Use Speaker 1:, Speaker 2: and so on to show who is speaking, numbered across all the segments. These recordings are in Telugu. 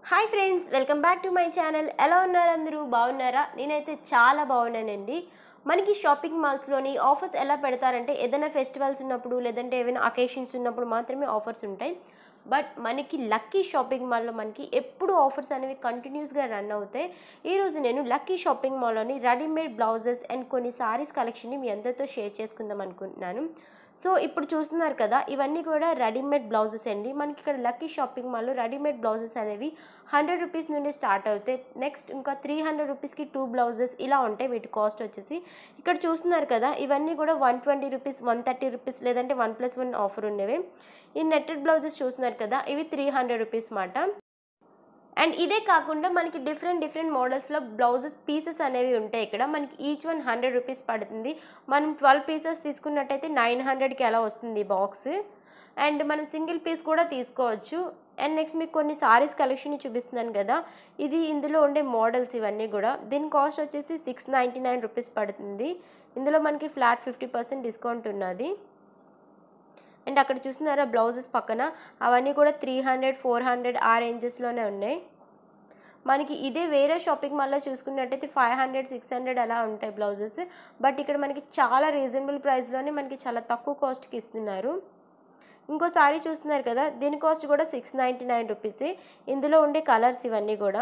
Speaker 1: hi friends welcome back to my channel ఎలా ఉన్నారు అందరూ బాగున్నారా నేనైతే చాలా బాగున్నానండి మనకి షాపింగ్ మాల్స్లోని ఆఫర్స్ ఎలా పెడతారంటే ఏదైనా ఫెస్టివల్స్ ఉన్నప్పుడు లేదంటే ఏమైనా అకేషన్స్ ఉన్నప్పుడు మాత్రమే ఆఫర్స్ ఉంటాయి బట్ మనకి లక్కీ షాపింగ్ మాల్లో మనకి ఎప్పుడు ఆఫర్స్ అనేవి కంటిన్యూస్గా రన్ అవుతాయి ఈరోజు నేను లక్కీ షాపింగ్ మాల్లోని రెడీమేడ్ బ్లౌజెస్ అండ్ కొన్ని సారీస్ కలెక్షన్ని మీ అందరితో షేర్ చేసుకుందాం అనుకుంటున్నాను సో ఇప్పుడు చూస్తున్నారు కదా ఇవన్నీ కూడా రెడీమేడ్ బ్లౌజెస్ అండి మనకి ఇక్కడ లక్కీ షాపింగ్ మాల్లో రెడీమేడ్ బ్లౌజెస్ అనేవి హండ్రెడ్ రూపీస్ నుండి స్టార్ట్ అవుతాయి నెక్స్ట్ ఇంకా త్రీ హండ్రెడ్ రూపీస్కి టూ బ్లౌజెస్ ఇలా ఉంటాయి వీటి కాస్ట్ వచ్చేసి ఇక్కడ చూస్తున్నారు కదా ఇవన్నీ కూడా one twenty rupees one thirty rupees లేదంటే వన్ ప్లస్ వన్ ఆఫర్ ఉన్నవి ఈ నెట్టెడ్ బ్లౌజెస్ చూస్తున్నారు కదా ఇవి త్రీ హండ్రెడ్ రూపీస్ మాట అండ్ ఇదే కాకుండా మనకి డిఫరెంట్ డిఫరెంట్ మోడల్స్లో బ్లౌజెస్ పీసెస్ అనేవి ఉంటాయి ఇక్కడ మనకి ఈచ్ వన్ హండ్రెడ్ రూపీస్ పడుతుంది మనం ట్వెల్వ్ పీసెస్ తీసుకున్నట్టయితే నైన్ హండ్రెడ్కి అలా వస్తుంది బాక్స్ అండ్ మనం సింగిల్ పీస్ కూడా తీసుకోవచ్చు అండ్ నెక్స్ట్ మీకు కొన్ని సారీస్ కలెక్షన్ చూపిస్తున్నాను కదా ఇది ఇందులో ఉండే మోడల్స్ ఇవన్నీ కూడా దీని కాస్ట్ వచ్చేసి సిక్స్ నైంటీ నైన్ రూపీస్ పడుతుంది ఇందులో మనకి ఫ్లాట్ ఫిఫ్టీ పర్సెంట్ డిస్కౌంట్ ఉన్నది అండ్ అక్కడ చూస్తున్నారా బ్లౌజెస్ పక్కన అవన్నీ కూడా త్రీ హండ్రెడ్ ఫోర్ హండ్రెడ్ ఆ రేంజెస్లోనే ఉన్నాయి మనకి ఇదే వేరే షాపింగ్ మాల్లో చూసుకున్నట్టయితే ఫైవ్ హండ్రెడ్ సిక్స్ హండ్రెడ్ అలా ఉంటాయి బ్లౌజెస్ బట్ ఇక్కడ మనకి చాలా రీజనబుల్ ప్రైస్లోనే మనకి చాలా తక్కువ కాస్ట్కి ఇస్తున్నారు ఇంకో సారీ చూస్తున్నారు కదా దీని కాస్ట్ కూడా సిక్స్ నైంటీ నైన్ రూపీసే ఇందులో ఉండే కలర్స్ ఇవన్నీ కూడా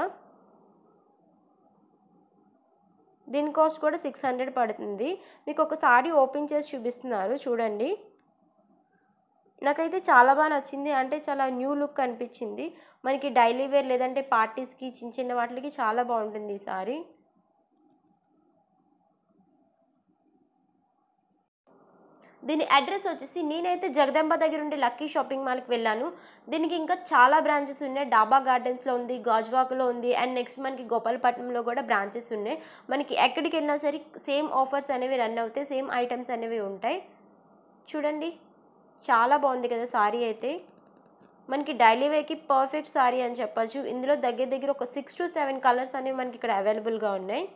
Speaker 1: దీని కాస్ట్ కూడా సిక్స్ హండ్రెడ్ పడుతుంది మీకు ఒక సారీ ఓపెన్ చేసి చూపిస్తున్నారు చూడండి నాకైతే చాలా బాగా నచ్చింది అంటే చాలా న్యూ లుక్ అనిపించింది మనకి డైలీ వేర్ లేదంటే పార్టీస్కి చిన్న చిన్న వాటికి చాలా బాగుంటుంది ఈ సారీ దీని అడ్రస్ వచ్చేసి నేనైతే జగదంబ దగ్గర ఉండే లక్కీ షాపింగ్ మాల్కి వెళ్ళాను దీనికి ఇంకా చాలా బ్రాంచెస్ ఉన్నాయి డాబా గార్డెన్స్లో ఉంది గాజువాకలో ఉంది అండ్ నెక్స్ట్ మనకి గోపాలపట్నంలో కూడా బ్రాంచెస్ ఉన్నాయి మనకి ఎక్కడికి వెళ్ళినా సరే సేమ్ ఆఫర్స్ అనేవి రన్ అవుతాయి సేమ్ ఐటమ్స్ అనేవి ఉంటాయి చూడండి చాలా బాగుంది కదా సారీ అయితే మనకి డైలీ వేకి పర్ఫెక్ట్ సారీ అని చెప్పచ్చు ఇందులో దగ్గర దగ్గర ఒక సిక్స్ టు సెవెన్ కలర్స్ అనేవి మనకి ఇక్కడ అవైలబుల్గా ఉన్నాయి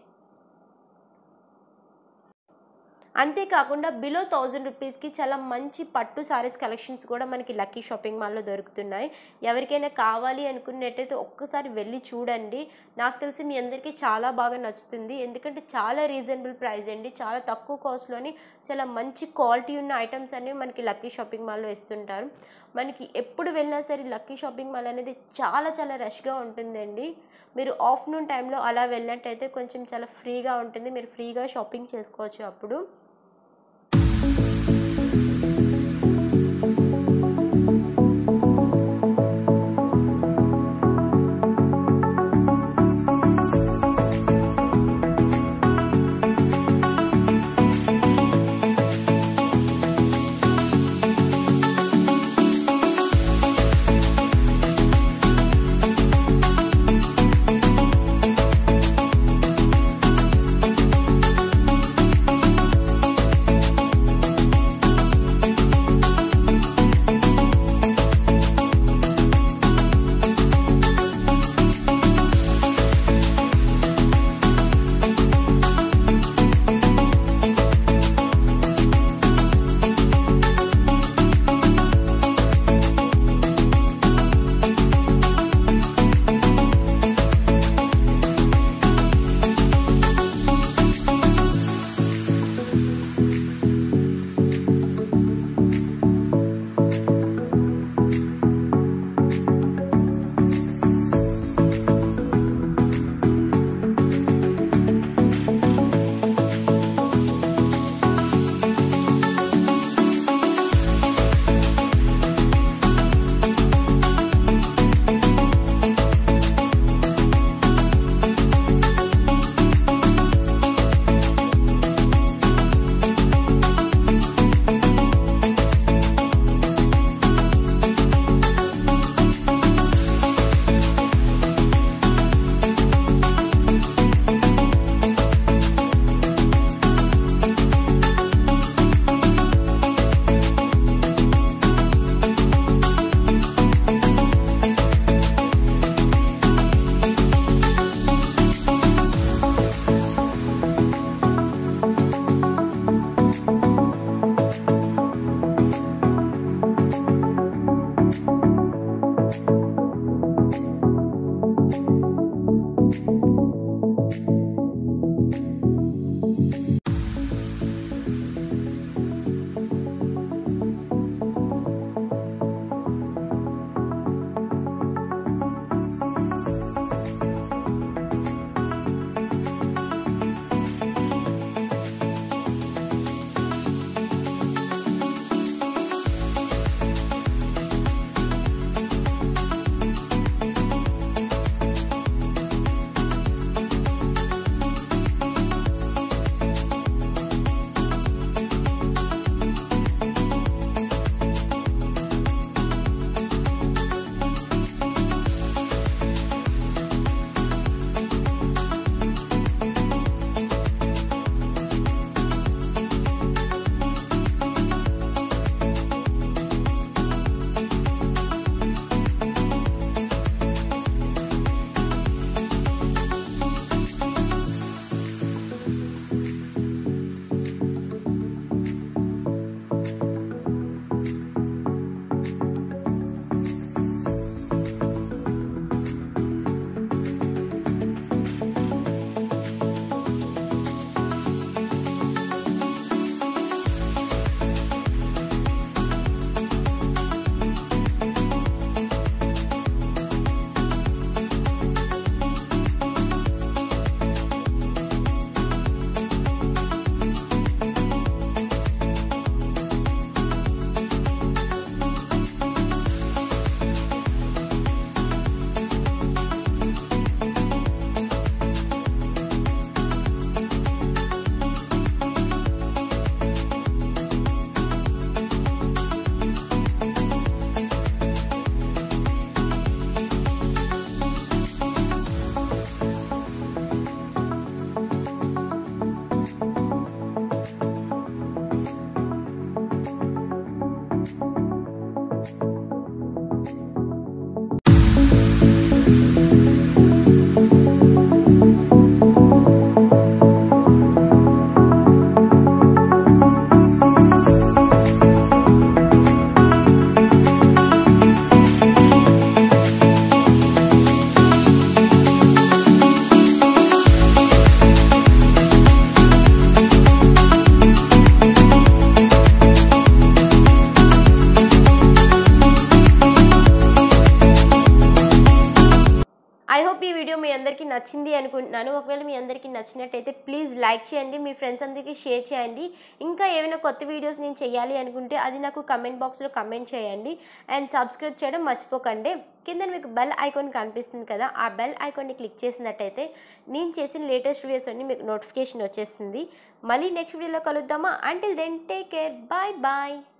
Speaker 1: అంతేకాకుండా బిలో థౌజండ్ రూపీస్కి చాలా మంచి పట్టు సారీస్ కలెక్షన్స్ కూడా మనకి లక్కీ షాపింగ్ మాల్లో దొరుకుతున్నాయి ఎవరికైనా కావాలి అనుకున్నట్టయితే ఒక్కసారి వెళ్ళి చూడండి నాకు తెలిసి మీ అందరికీ చాలా బాగా నచ్చుతుంది ఎందుకంటే చాలా రీజనబుల్ ప్రైస్ అండి చాలా తక్కువ కాస్ట్లోని చాలా మంచి క్వాలిటీ ఉన్న ఐటమ్స్ అనేవి మనకి లక్కీ షాపింగ్ మాల్లో ఇస్తుంటారు మనకి ఎప్పుడు వెళ్ళినా సరే లక్కీ షాపింగ్ మాల్ అనేది చాలా చాలా రష్గా ఉంటుందండి మీరు ఆఫ్టర్నూన్ టైంలో అలా వెళ్ళినట్టయితే కొంచెం చాలా ఫ్రీగా ఉంటుంది మీరు ఫ్రీగా షాపింగ్ చేసుకోవచ్చు అప్పుడు ఐ హోప్ ఈ వీడియో మీ అందరికీ నచ్చింది అనుకుంటున్నాను ఒకవేళ మీ అందరికీ నచ్చినట్టయితే ప్లీజ్ లైక్ చేయండి మీ ఫ్రెండ్స్ అందరికీ షేర్ చేయండి ఇంకా ఏమైనా కొత్త వీడియోస్ నేను చేయాలి అనుకుంటే అది నాకు కమెంట్ బాక్స్లో కమెంట్ చేయండి అండ్ సబ్స్క్రైబ్ చేయడం మర్చిపోకండి కింద మీకు బెల్ ఐకాన్ కనిపిస్తుంది కదా ఆ బెల్ ఐకాన్ని క్లిక్ చేసినట్టయితే నేను చేసిన లేటెస్ట్ వీడియోస్ అన్ని మీకు నోటిఫికేషన్ వచ్చేస్తుంది మళ్ళీ నెక్స్ట్ వీడియోలో కలుద్దామా until then take care bye bye